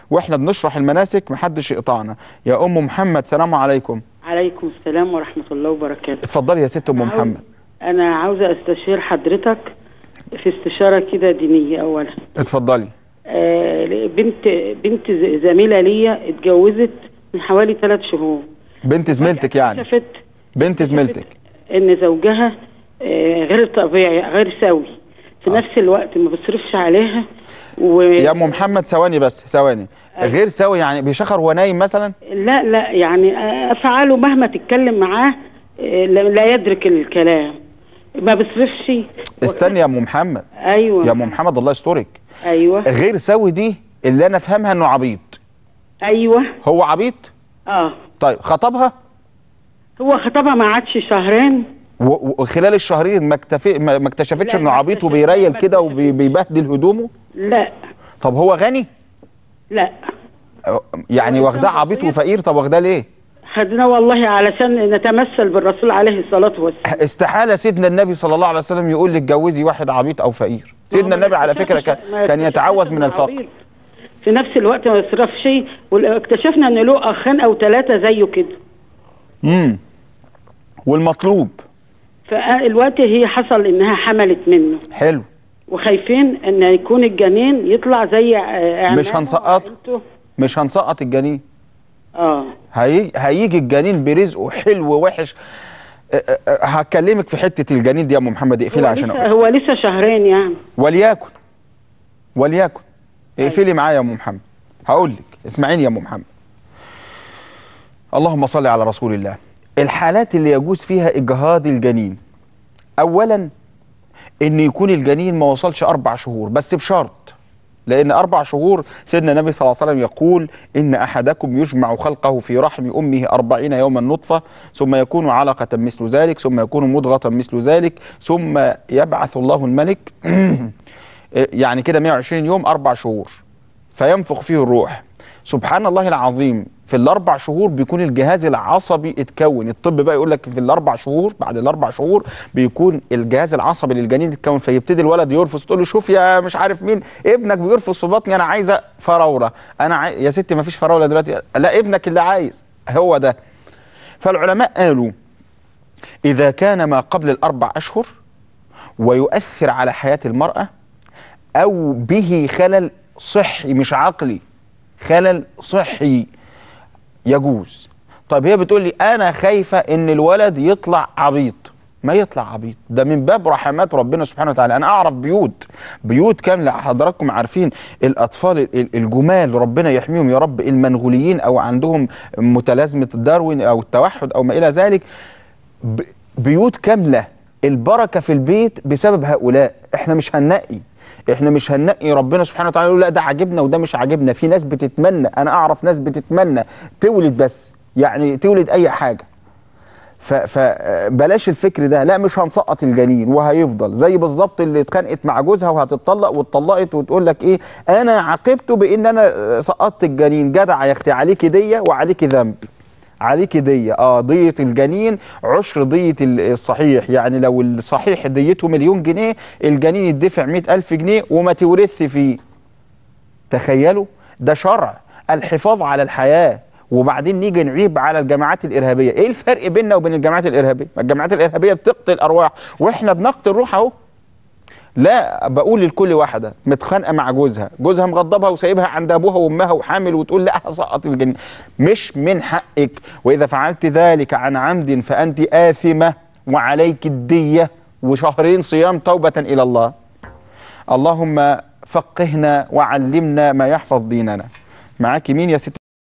واحنا بنشرح المناسك محدش يقطعنا يا ام محمد سلام عليكم عليكم السلام ورحمة الله وبركاته اتفضلي يا ست ام عاوز- محمد أنا عاوزة أستشير حضرتك في استشارة كده دينية أولا اتفضلي آه بنت بنت ز- زميلة ليا اتجوزت من حوالي ثلاث شهور بنت زميلتك يعني اكتشفت بنت زميلتك إن زوجها آه غير طبيعي غير سوي في نفس الوقت ما بيصرفش عليها و... يا ام محمد ثواني بس ثواني غير سوي يعني بيشخر وهو نايم مثلا لا لا يعني آه، أفعاله مهما تتكلم معاه آه، لا لا يدرك الكلام ما بيصرفش استني يا ام محمد ايوه يا ام محمد الله يسترك ايوه غير سوي دي اللي انا افهمها انه عبيط ايوه هو عبيط اه طيب خطبها هو خطبها ما عادش شهرين و- وخلال الشهرين ما اكتفي ما ما اكتشفتش لا، انه ما عبيط اكتشفت- وبيريل ما كده اكتشفتش. وبيبهدل هدومه لا طب هو غني لا يعني هو واخداه إنسان عبيط بسيط. وفقير طب واخداه ليه خدنا والله علشان نتمثل بالرسول عليه الصلاة والسلام استحاله سيدنا النبي صلى الله عليه وسلم يقول لك اتجوزي واحد عبيط او فقير سيدنا النبي على فكره كان ما كان يتعوذ اكتشفناش من إنه الفقر عبيط. في نفس الوقت ما يصرفش واكتشفنا ان له اخين او ثلاثة زيه كده امم والمطلوب فالوقت هي حصل انها حملت منه حلو وخايفين ان يكون الجنين يطلع زي آه، مش أعمامه هنسقطه. وعيلته. مش هنسقط الجنين اه هي... هيجي الجنين برزقه حلو وحش أه، أه، أه، هكلمك في حته الجنين دي يا ام محمد هو اقفلي عشان لسه, اقول هو لسه شهرين يعني وليكن وليكن اقفلي معايا يا ام محمد هقول لك اسمعيني يا ام محمد اللهم صل على رسول الله الحالات اللي يجوز فيها اجهاض الجنين اولا ان يكون الجنين ما وصلش اربع شهور بس بشرط لان اربع شهور سيدنا النبي صلى الله عليه وسلم يقول ان احدكم يجمع خلقه في رحم امه أربعين يوما نطفه ثم يكون علقه مثل ذلك ثم يكون مضغه مثل ذلك ثم يبعث الله الملك يعني كده 120 يوم اربع شهور فينفخ فيه الروح سبحان الله العظيم في الاربع شهور بيكون الجهاز العصبي اتكون الطب بقى يقول لك في الاربع شهور بعد الاربع شهور بيكون الجهاز العصبي للجنين اتكون فيبتدي الولد يرفض تقول له شوف يا مش عارف مين ابنك بيرفض في بطني انا عايزه فراوله انا عاي... يا ستي ما فيش فراوله دلوقتي لا ابنك اللي عايز هو ده فالعلماء قالوا اذا كان ما قبل الاربع اشهر ويؤثر على حياه المراه او به خلل صحي مش عقلي خلل صحي يجوز طيب هي بتقول لي انا خايفه ان الولد يطلع عبيط ما يطلع عبيط ده من باب رحمات ربنا سبحانه وتعالى انا اعرف بيوت بيوت كامله حضراتكم عارفين الاطفال ال- الجمال ربنا يحميهم يا رب المنغوليين او عندهم متلازمه داروين او التوحد او ما الى ذلك ب- بيوت كامله البركه في البيت بسبب هؤلاء احنا مش هننقي احنا مش هننقي ربنا سبحانه وتعالى يقول لا ده عاجبنا وده مش عاجبنا في ناس بتتمنى انا اعرف ناس بتتمنى تولد بس يعني تولد اي حاجه فبلاش الفكر ده لا مش هنسقط الجنين وهيفضل زي بالظبط اللي اتخانقت مع جوزها وهتطلق واتطلقت وتقول لك ايه انا عاقبته بان انا سقطت الجنين جدع يا اختي عليكي ديه وعليكي ذنب عليكي دية اه دية الجنين عشر دية ال- الصحيح يعني لو الصحيح ديته مليون جنيه الجنين يدفع مئة ألف جنيه وما تورث فيه تخيلوا ده شرع الحفاظ على الحياة وبعدين نيجي نعيب على الجماعات الإرهابية ايه الفرق بيننا وبين الجماعات الإرهابية ما الجماعات الإرهابية بتقتل أرواح واحنا بنقتل روح اهو لا بقول لكل واحده متخانقه مع جوزها جوزها مغضبها وسايبها عند ابوها وامها وحامل وتقول لا هسقط الجنين مش من حقك واذا فعلت ذلك عن عمد فانت اثمه وعليك الديه وشهرين صيام توبه الى الله اللهم فقهنا وعلمنا ما يحفظ ديننا معاك مين يا ست